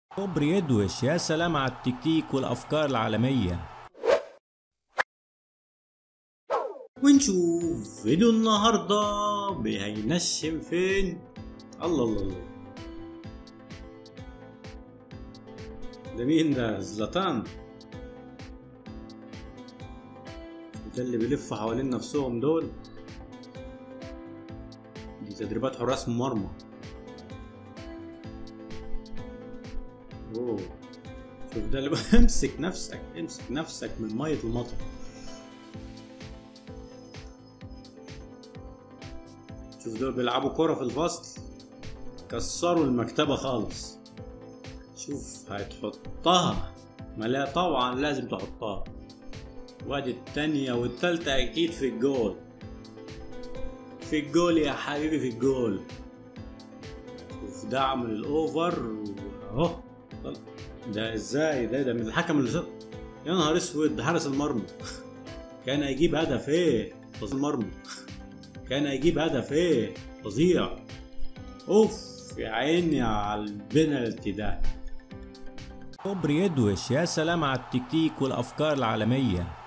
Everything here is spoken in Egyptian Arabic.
كوبري يدوش يا سلام على التكتيك والافكار العالميه ونشوف فيديو النهارده هينشم فين الله الله الله ده مين ده زلطان ده اللي بيلفوا حوالين نفسهم دول دي تدريبات حراس مرمى اوه شوف ده اللي امسك نفسك امسك نفسك من مية المطر شوف دول بيلعبوا كرة في الفصل كسروا المكتبة خالص شوف هتحطها ما لا طبعا لازم تحطها وادي التانية والتالتة أكيد في الجول في الجول يا حبيبي في الجول شوف دعم الأوفر أهو ده ازاي ده ده من الحكم اللي شط يا نهار اسود ده حارس المرمى كان هيجيب هدف ايه فظيع المرمى كان هيجيب هدف ايه فظيع اوف يا عيني على البنالتي ده كوبري يدوش يا سلام على التكتيك والافكار العالميه